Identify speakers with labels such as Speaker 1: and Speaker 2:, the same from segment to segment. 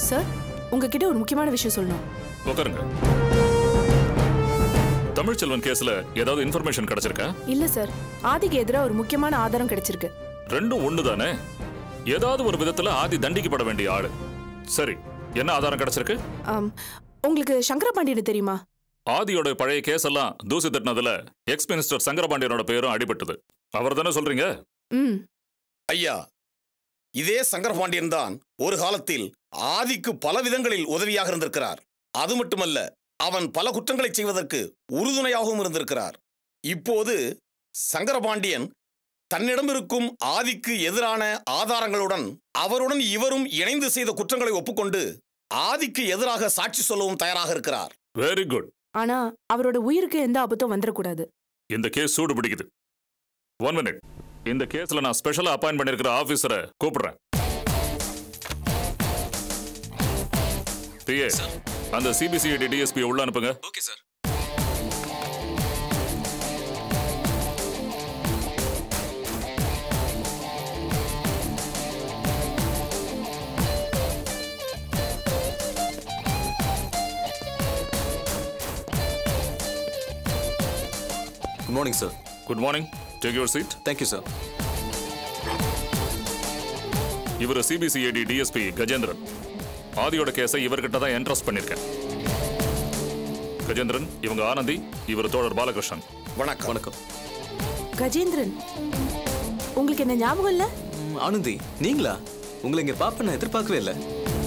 Speaker 1: Sir உங்ககிட்ட ஒரு முக்கியமான விஷயம் சொல்லணும்
Speaker 2: உட்காருங்க தமிழ்ச்செல்வன் கேஸ்ல ஏதாவது இன்ஃபர்மேஷன் கிடைச்சிருக்கா
Speaker 1: இல்ல சார் ஆதிக்கு எதிராக ஒரு முக்கியமான ஆதாரம் கிடைச்சிருக்கு
Speaker 2: ரெண்டும் ஒண்ணு தானே ஏதாவது ஒரு விதத்துல ஆதி தண்டிக்கப்பட வேண்டிய ஆளு சரி என்ன ஆதாரம் கிடைச்சிருக்கு
Speaker 1: ஆம், உங்களுக்கு சங்கரபாண்டியனை தெரியுமா
Speaker 2: ஆதியோட பழைய கேஸ் எல்லாம் தூசி தட்டினதுல எக்ஸ் மினிஸ்டர் சங்கரபாண்டியனோட பேரும் அடிபட்டது அவர் தானே சொல்றீங்க
Speaker 1: ம்
Speaker 3: ஐயா இதே சங்கரபாண்டியன் தான் ஒரு காலத்தில் ஆதிக்கு பல விதங்களில் உதவியாக இருந்திருக்கிறார் அது மட்டுமல்ல அவன் பல குற்றங்களை செய்வதற்கு உறுதுணையாகவும் இருந்திருக்கிறார் இப்போது சங்கரபாண்டியன் தன்னிடம் இருக்கும் ஆதிக்கு எதிரான ஆதாரங்களுடன் அவருடன் இவரும் இணைந்து செய்த குற்றங்களை ஒப்புக்கொண்டு ஆதிக்கு எதிராக சாட்சி சொல்லவும் தயாராக இருக்கிறார்
Speaker 2: வெரி குட்
Speaker 1: ஆனா அவரோட உயிருக்கு எந்த ஆபத்தும் வந்துடக்கூடாது
Speaker 2: இந்த கேஸ் சூடு பிடிக்குது ஒன் மினிட் இந்த கேஸ்ல நான் ஸ்பெஷலா அப்பாயிண்ட் பண்ணிருக்கிற ஆபீசரை கூப்பிடுறேன் பிஏ அந்த சிபிசிஐடி டிஎஸ்பி உள்ள அனுப்புங்க
Speaker 4: okay sir good morning sir
Speaker 2: good morning take your seat
Speaker 4: thank you sir
Speaker 2: இவர் சிபிசிஐடி டிஎஸ்பி கஜேந்திரன் ஆதியோட கேஸை இவர்கிட்ட தான் என்ட்ரஸ்ட் பண்ணிருக்கேன் கஜேந்திரன் இவங்க ஆனந்தி இவர் தோழர் பாலகிருஷ்ணன்
Speaker 3: வணக்கம்
Speaker 4: வணக்கம்
Speaker 1: கஜேந்திரன் உங்களுக்கு என்ன ஞாபகம் இல்ல
Speaker 4: ம், ஆனந்தி நீங்களா உங்களை இங்க பாப்ப நான் எதிர்பார்க்கவே இல்லை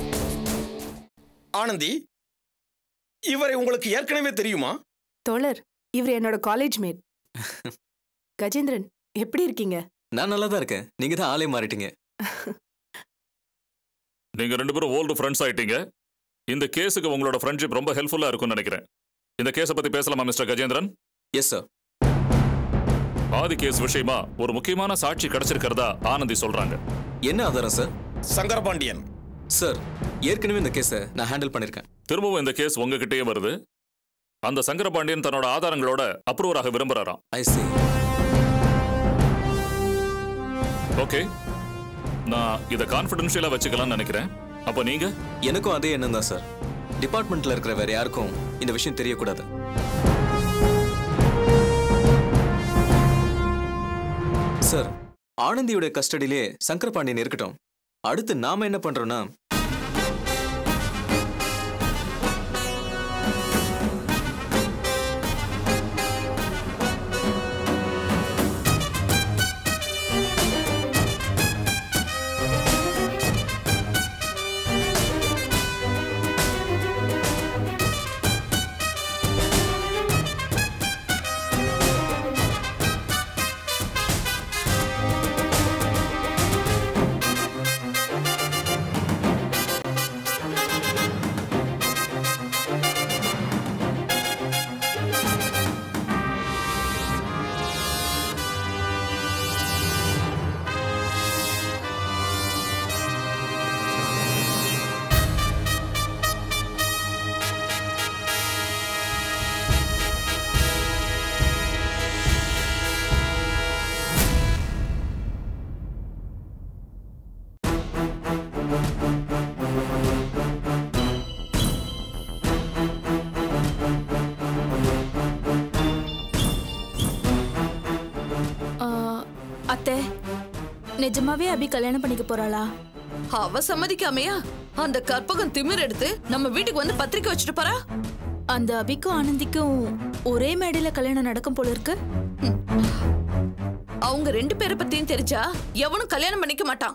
Speaker 3: ஆனந்தி இவரை உங்களுக்கு ஏற்கனவே தெரியுமா
Speaker 1: தோழர் இவர் என்னோட காலேஜ் மேட் கஜேந்திரன் எப்படி இருக்கீங்க
Speaker 4: நான் நல்லா தான் இருக்கேன் நீங்க தான் ஆளே மாறிட்டீங்க
Speaker 2: நீங்க ரெண்டு பேரும் ஓல்டு ஃப்ரெண்ட்ஸ் ஆயிட்டீங்க இந்த கேஸுக்கு உங்களோட ஃப்ரெண்ட்ஷிப் ரொம்ப ஹெல்ப்ஃபுல்லா இருக்கும்னு நினைக்கிறேன் இந்த கேஸை பத்தி பேசலாமா mister Gajendran
Speaker 4: yes sir
Speaker 2: Aadhi case விஷயமா ஒரு முக்கியமான சாட்சி கிடைச்சிருக்கிறதா ஆனந்தி சொல்றாங்க
Speaker 4: என்ன ஆதாரம் சார்
Speaker 3: சங்கரபாண்டியன்
Speaker 4: சார் ஏற்கனவே இந்த கேஸை நான் ஹேண்டில் பண்ணியிருக்கேன்
Speaker 2: திரும்பவும் இந்த கேஸ் உங்ககிட்டயே வருது அந்த சங்கரபாண்டியன் தன்னோட ஆதாரங்களோட அப்ரூவராக விரும்புறாராம்
Speaker 4: ஐ see
Speaker 2: ஓகே நான் இதை கான்ஃபிடென்ஷியலா வச்சுக்கலாம்னு நினைக்கிறேன் அப்போ நீங்க
Speaker 4: எனக்கும் அதே எண்ணம் தான் சார் டிபார்ட்மெண்ட்ல இருக்கிற வேற யாருக்கும் இந்த விஷயம் தெரியக்கூடாது சார் ஆனந்தியோட கஸ்டடியிலே சங்கரபாண்டியன் இருக்கட்டும் அடுத்து நாம என்ன பண்றோம்னா
Speaker 5: ஆ, அத்தை நிஜமாவே அபி கல்யாணம் பண்ணிக்க போறாளா
Speaker 6: அவ சம்மதிக்காமையா அந்த கற்பகம் திமிர் எடுத்து நம்ம வீட்டுக்கு வந்து பத்திரிக்கை வச்சுட்டு போறா
Speaker 5: அந்த அபிக்கும் ஆனந்திக்கும் ஒரே மேடையில கல்யாணம் நடக்கும் போல இருக்கு
Speaker 6: அவங்க ரெண்டு பேரை பத்தியும் தெரிஞ்சா எவனும் கல்யாணம் பண்ணிக்க மாட்டான்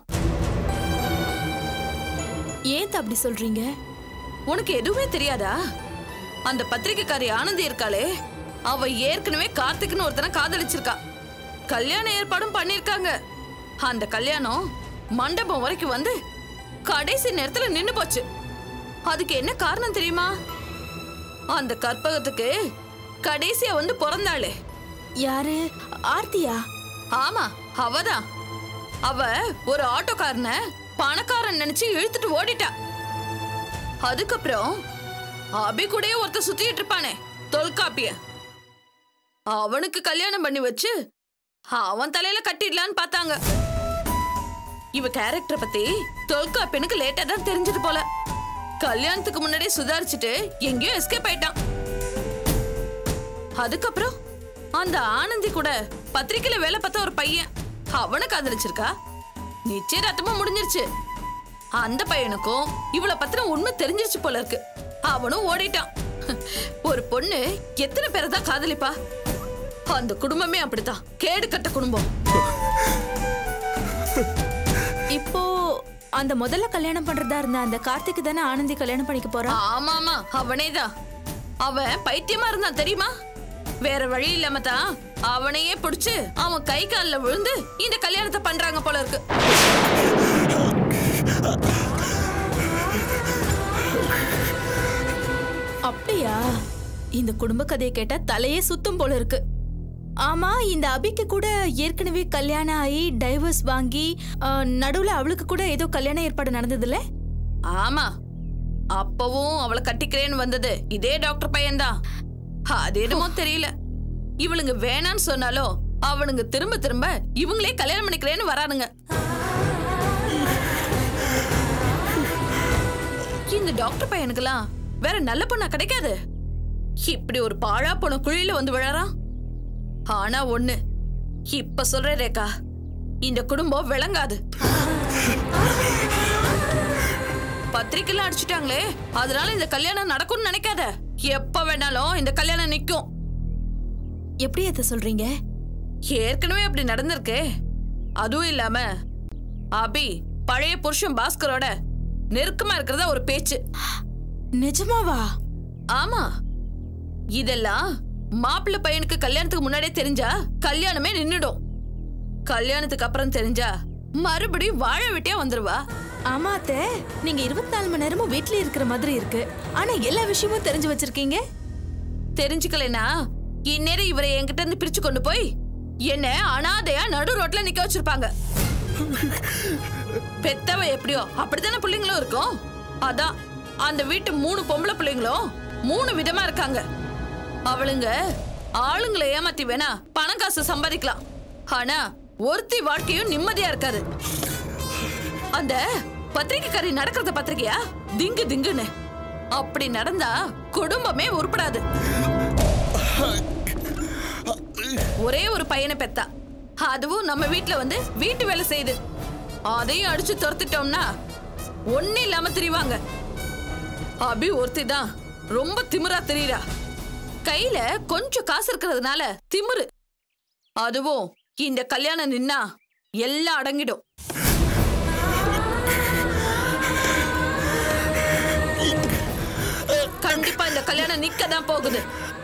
Speaker 5: ஏன் அத்தை அப்படி சொல்றீங்க
Speaker 6: உனக்கு எதுவுமே தெரியாதா அந்த பத்திரிக்கைக்காரி ஆனந்தி இருக்காளே அவ ஏற்கனவே கார்த்திக்னு ஒருத்தனை காதலிச்சிருக்கா கல்யாண ஏற்பாடும் பண்ணிருக்காங்க அந்த கல்யாணம் மண்டபம் வரைக்கும் வந்து கடைசி நேரத்துல நின்னு போச்சு அதுக்கு என்ன காரணம் தெரியுமா அந்த கற்பகத்துக்கு கடைசியா வந்து பிறந்தாளே
Speaker 5: யாரு ஆர்த்தியா
Speaker 6: ஆமா அவதான் அவ ஒரு ஆட்டோக்காரன பணக்காரன் நினைச்சு இழுத்துட்டு ஓடிட்டா அதுக்கப்புறம் அபி கூடயே ஒருத்த சுத்திட்டு இருப்பானே தொல்காப்பிய அவனுக்கு கல்யாணம் பண்ணி வச்சு அவன் தலையில கட்டிடலான்னு பார்த்தாங்க இவ கேரக்டரை பத்தி தொல்காப்பியனுக்கு லேட்டா தான் தெரிஞ்சது போல கல்யாணத்துக்கு முன்னாடியே சுதாரிச்சுட்டு எங்கேயோ எஸ்கேப் ஆயிட்டான் அதுக்கப்புறம் அந்த ஆனந்தி கூட பத்திரிக்கையில வேலை பார்த்த ஒரு பையன் அவனை காதலிச்சிருக்கா நிச்சயதார்த்தமும் முடிஞ்சிருச்சு அந்த பையனுக்கும் இவள பத்தின உண்மை தெரிஞ்சிருச்சு போல இருக்கு அவனும் ஓடிட்டான் ஒரு பொண்ணு எத்தனை பேரை தான் காதலிப்பா அந்த குடும்பமே அப்படித்தான் கேடு கட்ட குடும்பம்
Speaker 5: இப்போ அந்த முதல்ல கல்யாணம் பண்றதா இருந்த அந்த கார்த்திக் தானே ஆனந்தி கல்யாணம் பண்ணிக்க போறான்
Speaker 6: ஆமா ஆமா அவனேதான் அவன் பைத்தியமா இருந்தான் தெரியுமா வேற வழி இல்லாம தான் அவனையே பிடிச்சு அவன் கை கால்ல விழுந்து இந்த கல்யாணத்தை பண்றாங்க போல இருக்கு
Speaker 5: அப்படியா இந்த குடும்ப கதையை கேட்டா தலையே சுத்தும் போல இருக்கு ஆமா இந்த அபிக்கு கூட ஏற்கனவே கல்யாணம் ஆகி டைவர்ஸ் வாங்கி அஹ், நடுவுல அவளுக்கு கூட ஏதோ கல்யாண ஏற்பாடு நடந்ததுல
Speaker 6: ஆமா அப்பவும் அவளை கட்டிக்கிறேன்னு வந்தது இதே டாக்டர் பையன்தான் அது என்னமோ தெரியல இவளுங்க வேணான்னு சொன்னாலும் அவனுங்க திரும்ப திரும்ப இவங்களே கல்யாணம் பண்ணிக்கிறேன்னு வரானுங்க இந்த டாக்டர் பையனுக்கெல்லாம் வேற நல்ல பொண்ணா கிடைக்காது இப்படி ஒரு பாழா போன குழியில வந்து விழறான் ஆனா ஒண்ணு இப்ப சொல்றேன் ரேகா இந்த குடும்பம் விளங்காது பத்திரிக்கைலாம் அடிச்சுட்டாங்களே அதனால இந்த கல்யாணம் நடக்கும்னு நினைக்காத எப்ப வேணாலும் இந்த கல்யாணம் நிக்கும்
Speaker 5: எப்படி அத சொல்றீங்க
Speaker 6: ஏற்கனவே அப்படி நடந்திருக்கே அதுவும் இல்லாம அபி பழைய புருஷன் பாஸ்கரோட நெருக்கமா இருக்கிறதா ஒரு பேச்சு
Speaker 5: நிஜமாவா
Speaker 6: ஆமா இதெல்லாம் மாப்பிள்ளை பையனுக்கு கல்யாணத்துக்கு முன்னாடியே தெரிஞ்சா கல்யாணமே நின்னுடும் கல்யாணத்துக்கு அப்புறம் தெரிஞ்சா மறுபடியும் வாழ விட்டே வந்துருவா
Speaker 5: ஆமா அத்தை நீங்க இருபத்தி நாலு மணி நேரமும் வீட்லயே இருக்கிற மாதிரி இருக்கு ஆனா எல்லா விஷயமும் தெரிஞ்சு வச்சிருக்கீங்க
Speaker 6: தெரிஞ்சுக்கலைனா இந்நேரம் இவரை என்கிட்ட இருந்து பிரிச்சு கொண்டு போய் என்ன அனாதையா நடு ரோட்ல நிக்க வச்சிருப்பாங்க பெத்தவ எப்படியோ அப்படித்தானே பிள்ளைங்களும் இருக்கும் அதான் அந்த வீட்டு மூணு பொம்பளை பிள்ளைங்களும் மூணு விதமா இருக்காங்க அவளுங்க ஆளுங்களை ஏமாத்தி வேணா பணம் காசு சம்பாதிக்கலாம் ஆனா ஒருத்தி வாழ்க்கையும் நிம்மதியா இருக்காது அந்த பத்திரிக்கைக்காரி நடக்கிறத பத்திரிக்கையா திங்கு திங்குன்னு அப்படி நடந்தா குடும்பமே உருப்படாது ஒரே ஒரு பையனை பெத்தா அதுவும் நம்ம வீட்ல வந்து வீட்டு வேலை செய்யுது அதையும் அடிச்சு துரத்துட்டோம்னா ஒண்ணு இல்லாம திரிவாங்க அபி ஒருத்தி தான் ரொம்ப திமிரா தெரியுறா கையில கொஞ்சம் காசு இருக்கிறதுனால திமிரு அதுவும் இந்த கல்யாணம் நின்னா எல்லாம் அடங்கிடும் கண்டிப்பா இந்த கல்யாணம் நிக்க தான் போகுது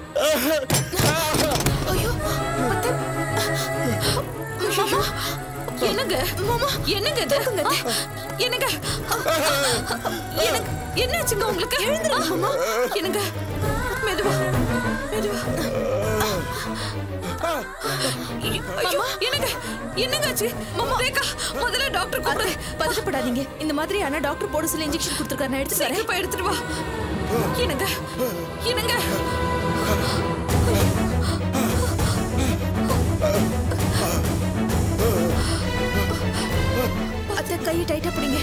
Speaker 6: மாமா, என்னங்க மாமா என்னங்க இது என்னங்க எனக்கு என்னாச்சுங்க உங்களுக்கு மாமா என்னங்க மெதுவா மெதுவா ஐயோ, என்னங்க என்னங்க ஆச்சு மாமா ரேகா முதல்ல டாக்டர் கூப்பிடு
Speaker 5: பதட்டப்படாதீங்க இந்த மாதிரி ஆனா டாக்டர் போட சொல்லி இன்ஜெக்ஷன் கொடுத்துருக்காரு நான் எடுத்து வரேன்
Speaker 6: சீக்கிரம் போய் எடுத்துட்டு வா என்னங்க என்னங்க
Speaker 5: அத்தை கையை டைட்டா பிடிங்க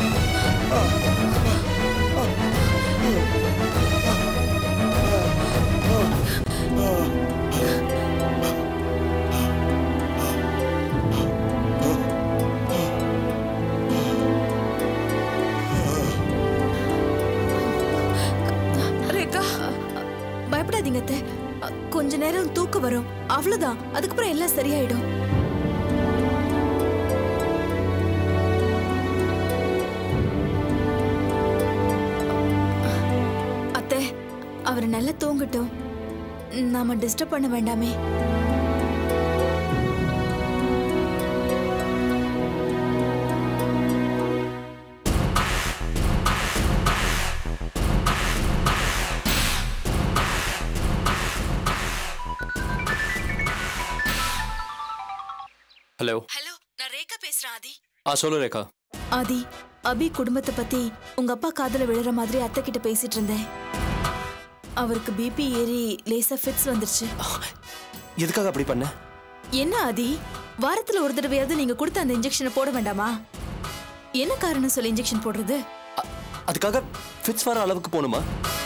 Speaker 6: ரேகா
Speaker 5: பயப்படாதீங்க அத்தை அ, கொஞ்ச நேரம் தூக்கம் வரும் அவ்வளவுதான் அதுக்கப்புறம் எல்லாம் சரியாயிடும் அத்தை அவர் நல்லா தூங்கட்டும் நாம டிஸ்டர்ப் பண்ண வேண்டாமே
Speaker 4: ஹலோ
Speaker 5: ஹலோ நான் ரேகா பேசுறேன் ஆதி
Speaker 4: ஆ சொல்லு ரேகா
Speaker 5: ஆதி அபி குடும்பத்தை பத்தி உங்க அப்பா காதுல விழுற மாதிரி அத்தை கிட்ட பேசிட்டு இருந்தேன் அவருக்கு பிபி ஏறி லேசா ஃபிட்ஸ் வந்துருச்சு
Speaker 7: எதுக்காக அப்படி பண்ண
Speaker 5: என்ன ஆதி வாரத்துல ஒரு தடவையாவது நீங்க கொடுத்த அந்த இன்ஜெக்ஷனை போட வேண்டாமா என்ன காரணம் சொல்லி இன்ஜெக்ஷன் போடுறது
Speaker 7: அதுக்காக ஃபிட்ஸ் வர அளவுக்கு போகணுமா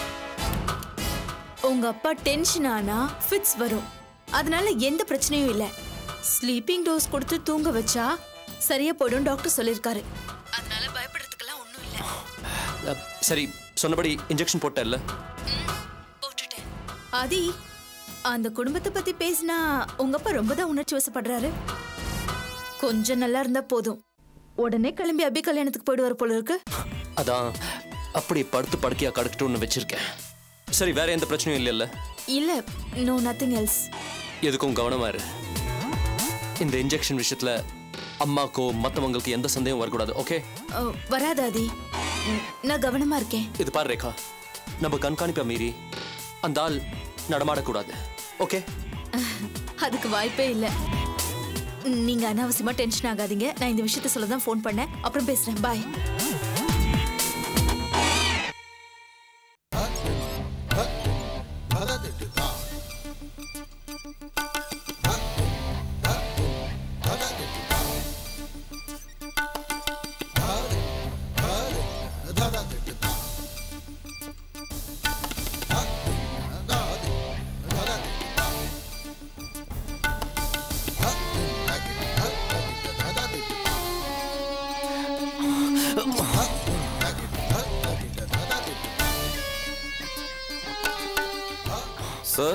Speaker 5: உங்க அப்பா டென்ஷன் ஆனா ஃபிட்ஸ் வரும் அதனால எந்த பிரச்சனையும் இல்ல ஸ்லீப்பிங் டோஸ் கொடுத்து தூங்க வச்சா சரியா போயிடும் டாக்டர் சொல்லிருக்காரு அதனால பயப்படுறதுக்கெல்லாம் ஒண்ணும் இல்ல
Speaker 7: அ, சரி சொன்னபடி இன்ஜெக்ஷன் போட்டேல்ல
Speaker 5: போட்டுட்டேன் ஆதி அந்த குடும்பத்தை பத்தி பேசினா உங்க அப்பா ரொம்ப தான் உணர்ச்சி வசப்படுறாரு கொஞ்சம் நல்லா இருந்தா போதும் உடனே கிளம்பி அபி கல்யாணத்துக்கு போயிடுவார் போல இருக்கு
Speaker 7: அதான் அப்படி படுத்து படுக்கையா கடக்கட்டும்னு வச்சிருக்கேன் சரி வேற எந்த பிரச்சனையும் இல்லைல்ல
Speaker 5: இல்ல நோ நத்திங் எல்ஸ்
Speaker 7: எதுக்கும் கவனமா இரு இந்த இன்ஜெக்ஷன் விஷயத்துல அம்மாக்கோ மத்தவங்களுக்கு எந்த சந்தேகம் வரக்கூடாது ஓகே
Speaker 5: வராது ஆதி ம், நான் கவனமா இருக்கேன்
Speaker 7: இது பாரு ரேகா நம்ம கண்காணிப்பை மீறி அந்த ஆள் நடமாடக்கூடாது ஓகே
Speaker 5: அதுக்கு வாய்ப்பே இல்ல நீங்க அனாவசியமா டென்ஷன் ஆகாதீங்க நான் இந்த விஷயத்த சொல்ல தான் ஃபோன் பண்ணேன் அப்புறம் பேசுறேன் பாய்
Speaker 8: சார்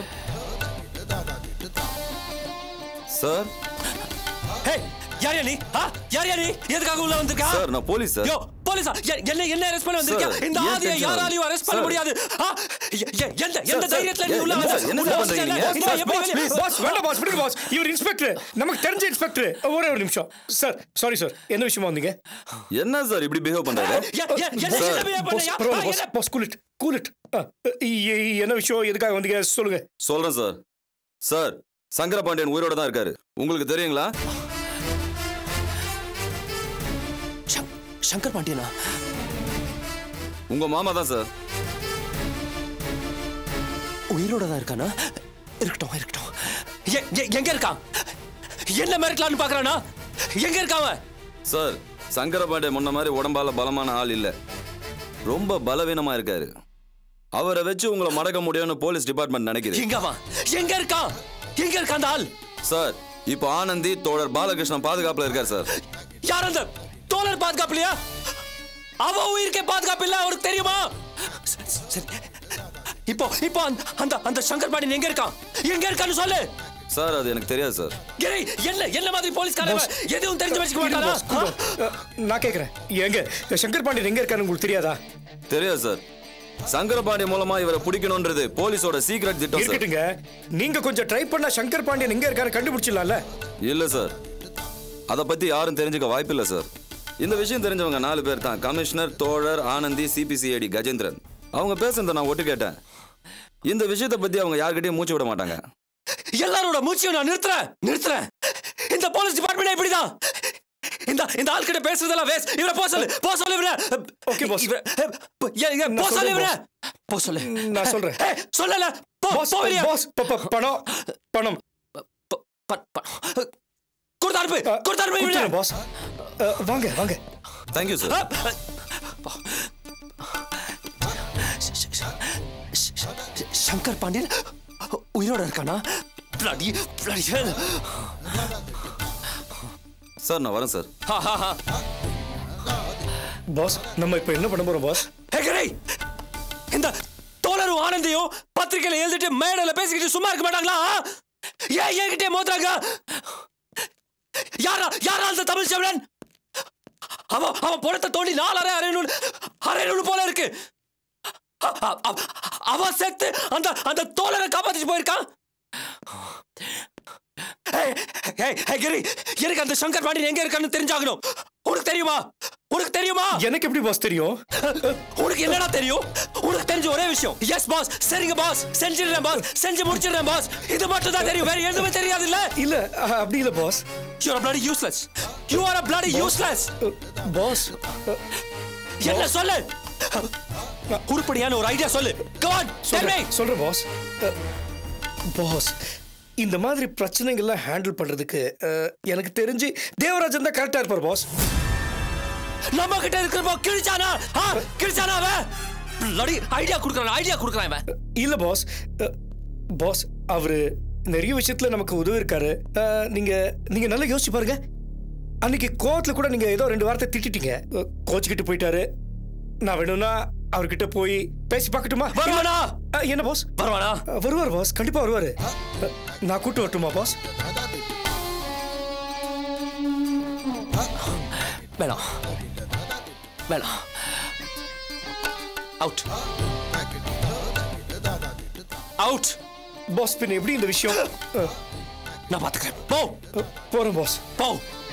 Speaker 8: சார்
Speaker 7: ஹே யார் நீ ஆ யார் நீ எதுக்காக உள்ள வந்திருக்கா
Speaker 8: சார் நான் போலீஸ் சார்
Speaker 7: யோ போலீஸா எ- என்ன என்ன அரெஸ்ட் பண்ண வந்திருக்கியா
Speaker 8: சார்,
Speaker 7: இந்த
Speaker 8: ஏன்
Speaker 7: ஆதியை
Speaker 8: tension
Speaker 7: யாராலையும்
Speaker 8: ஆகுது?
Speaker 7: அரெஸ்ட் பண்ண
Speaker 8: சார்.
Speaker 7: முடியாது ஆ, எ- எ- எந்த எந்த
Speaker 8: சார்,
Speaker 7: தைரியத்துல நீ
Speaker 8: சார்,
Speaker 7: உள்ள
Speaker 8: என்ன
Speaker 7: வந்த
Speaker 8: சார், என்ன
Speaker 7: உள்ள
Speaker 8: சார்
Speaker 7: வந்த
Speaker 8: பண்றீங்க?
Speaker 7: இந்த
Speaker 8: பாஸ்,
Speaker 7: எப்படி
Speaker 8: பாஸ்,
Speaker 7: வெளிய-
Speaker 9: பாஸ் வேண்டாம் பாஸ் விடுங்க பாஸ் இவர் இன்ஸ்பெக்டர் நமக்கு தெரிஞ்ச இன்ஸ்பெக்டர் ஒரே ஒரு நிமிஷம் சார் சாரி சார் என்ன விஷயமா வந்தீங்க
Speaker 8: என்ன சார் இப்படி பிஹேவ் பண்றாரு
Speaker 7: எ- எ- என்ன
Speaker 8: சார்,
Speaker 7: என்ன
Speaker 9: பாஸ்
Speaker 7: பண்ணையா?
Speaker 9: பரவாயில்ல
Speaker 7: ஆ,
Speaker 9: பாஸ்
Speaker 7: என்ன-
Speaker 9: பாஸ் கூலிட் கூலிட் என்ன விஷயம் எதுக்காக வந்தீங்க சொல்லுங்க
Speaker 8: சொல்றேன் சார் சார் சங்கர பாண்டியன் உயிரோட தான் இருக்காரு உங்களுக்கு தெரியுங்களா
Speaker 7: சங்- சங்கர் பாண்டியனா
Speaker 8: உங்க மாமா தான் சார்
Speaker 7: உயிரோட தான் இருக்கானா இருக்கட்டும் இருக்கட்டும் எ- எ- எங்க இருக்கான் என்ன மிரட்டலான்னு பாக்குறானா எங்க இருக்கான் அவன்
Speaker 8: சார் சங்கர பாண்டியன் முன்ன மாதிரி உடம்பால பலமான ஆள் இல்ல ரொம்ப பலவீனமா இருக்காரு அவரை வச்சு உங்களை மடக்க முடியும்னு போலீஸ் டிபார்ட்மெண்ட் நினைக்குது
Speaker 7: எங்க அவன் எங்க இருக்கான் எங்க இருக்கான் அந்த ஆள்
Speaker 8: சார் இப்போ ஆனந்தி தோழர் பாலகிருஷ்ணன் பாதுகாப்புல இருக்கார் சார்
Speaker 7: யார் அந்த தோழர் பாதுகாப்புலையா அவ உயிருக்கே பாதுகாப்பு இல்ல அவருக்கு தெரியுமா சரி, சரி. இப்போ இப்போ அந்த- அந்த அந்த சங்கர் பாண்டியன் எங்க இருக்கான் எங்க இருக்கான்னு சொல்லு
Speaker 8: சார் அது எனக்கு தெரியாது சார்
Speaker 7: கிரி என்ன என்ன மாதிரி போலீஸ்காரன்
Speaker 9: Boss.
Speaker 7: எதுவும் தெரிஞ்சு வச்சுக்க
Speaker 9: இருங்க
Speaker 7: மாட்டானா
Speaker 9: boss, cool down. அஹ், நான் கேக்குறேன் எங்க சங்கர் பாண்டியன் எங்க இருக்காரு உங்களுக்கு தெரியாதா
Speaker 8: தெரியாது சார் சங்கரபாண்டிய மூலமா இவரை பிடிக்கணும்ன்றது போலீஸோட சீக்ரெட் திட்டம் சார்
Speaker 9: இருக்கட்டுங்க நீங்க கொஞ்சம் ட்ரை பண்ணா சங்கர் பாண்டியன் எங்க இருக்காரு கண்டுபிடிச்சிடலாம்ல
Speaker 8: இல்ல சார் அதை பத்தி யாரும் தெரிஞ்சுக்க வாய்ப்பில்லை சார் இந்த விஷயம் தெரிஞ்சவங்க நாலு பேர் தான் கமிஷனர் தோழர் ஆனந்தி சிபிசிஐடி கஜேந்திரன் அவங்க பேசுனதை நான் ஒட்டு கேட்டேன் இந்த விஷயத்தை பத்தி அவங்க யார்கிட்டயும் மூச்சு விட மாட்டாங்க
Speaker 7: எல்லாரோட மூச்சையும் நான் நிறுத்துறேன் நிறுத்துறேன் இந்த போலீஸ் டிபார்ட்மெண்ட் இப்படிதான் இந்த இந்த ஆள் கிட்ட பேசுறதெல்லாம் வேஸ்ட் இவரை போ சொல்லு போ சொல்லு இவரை
Speaker 9: Okay, boss.
Speaker 7: இவரை- போ- ஏ- ஏ, போ
Speaker 9: நான்
Speaker 7: சொல்லு இவரை
Speaker 9: சொல்றேன்,
Speaker 7: போ சொல்லு
Speaker 9: நான் சொல்றேன்
Speaker 7: ஏய், சொல்லல போ
Speaker 9: பாஸ்
Speaker 7: போ வெளிய
Speaker 9: பாஸ் ப- ப- பணம் பணம்
Speaker 7: ப- ப- ப- கொடுத்து அனுப்பு
Speaker 9: அஹ்,
Speaker 7: கொடுத்து அனுப்பு இவரை.
Speaker 9: கொடுத்துறேன், பாஸ் அஹ், வாங்க வாங்க
Speaker 8: தேங்க்யூ சார்
Speaker 7: அஹ், ஷ- ஷ- ஷ- ஷ- ஷ- சங்கர் பாண்டியன் உயிரோட இருக்கானா bloody bloody hell
Speaker 8: சார் நான் வரேன் sir
Speaker 7: ha ha ha
Speaker 9: boss நம்ம இப்ப என்ன பண்ண போறோம் பாஸ்
Speaker 7: ஹெகரை இந்த தோழரும் ஆனந்தையும் பத்திரிக்கையில எழுதிட்டு மேடையில பேசிக்கிட்டு சும்மா இருக்க மாட்டாங்களா ஆ? ஏன் என்கிட்ட மோதுறாங்க யாரா யாரா அந்த தமிழ் செவலன் அவன் அவன் படத்தை தோண்டி நாலரை அரைநூறு அரைநூறு போல இருக்கு அ- அ- அ- அவன் செத்து அந்த அந்த தோழரை காப்பாத்திட்டு போயிருக்கான் ஏய், ஏய், ஏய், கிரி, எனக்கு அந்த சங்கர் பாண்டியன் எங்க இருக்கான்னு தெரிஞ்சாகணும் உனக்கு தெரியுமா உனக்கு தெரியுமா
Speaker 9: எனக்கு எப்படி பாஸ் தெரியும்
Speaker 7: உனக்கு என்னடா தெரியும் உனக்கு தெரிஞ்ச ஒரே விஷயம் எஸ் பாஸ் சரிங்க பாஸ் செஞ்சிடுறேன் பாஸ் செஞ்சு முடிச்சிடுறேன் பாஸ் இது மட்டும் தான் தெரியும் வேற எதுவுமே தெரியாது இல்ல
Speaker 9: இல்ல அஹ், அப்படி இல்ல boss
Speaker 7: you are bloody useless you are a bloody useless
Speaker 9: boss
Speaker 7: என்ன சொல்லு உருப்படியான ஒரு ஐடியா சொல்லு go on tell me
Speaker 9: சொல்றேன் சொல்றேன் பாஸ் அஹ், பாஸ் இந்த மாதிரி பிரச்சனைகள்லாம் ஹேண்டில் பண்றதுக்கு அஹ், எனக்கு தெரிஞ்சு தேவராஜன் தான் கரெக்டா இருப்பார் பாஸ்
Speaker 7: நம்ம கிட்ட இருக்கிறப்போ கிழிச்சானா ஆ, கிழிச்சானா அவன் லடி ஐடியா கொடுக்குறான் ஐடியா கொடுக்குறான் இவன்
Speaker 9: இல்ல பாஸ் பாஸ் அவரு நிறைய விஷயத்துல நமக்கு உதவி இருக்காரு அஹ், நீங்க நீங்க நல்லா யோசிச்சு பாருங்க அன்னைக்கு கோவத்துல கூட நீங்க ஏதோ ரெண்டு வார்த்தை திட்டிட்டீங்க அஹ், கோச்சுக்கிட்டு போயிட்டாரு நான் வேணும்னா அவர்கிட்ட போய் பேசி பார்க்கட்டுமா
Speaker 7: வருவானா
Speaker 9: அஹ், என்ன பாஸ்
Speaker 7: வருவானா
Speaker 9: அஹ், வருவார் பாஸ் கண்டிப்பா வருவாரு அஹ், நான் கூட்டு வரட்டுமா பாஸ்
Speaker 7: வேணாம் வேணாம் அவுட் அவுட்
Speaker 9: பாஸ் பின்ன எப்படி இந்த விஷயம் அஹ்,
Speaker 7: நான் பாத்துக்கிறேன் போ
Speaker 9: அஹ், போறேன் பாஸ்
Speaker 7: போ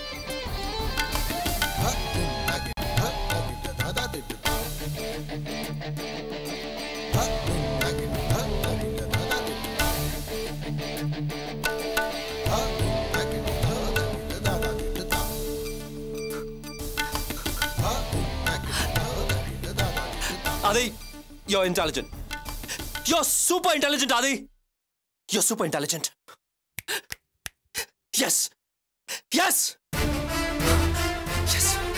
Speaker 7: Adi, you're intelligent. You're super intelligent, Adi. You're super intelligent. Yes. Yes. Yes.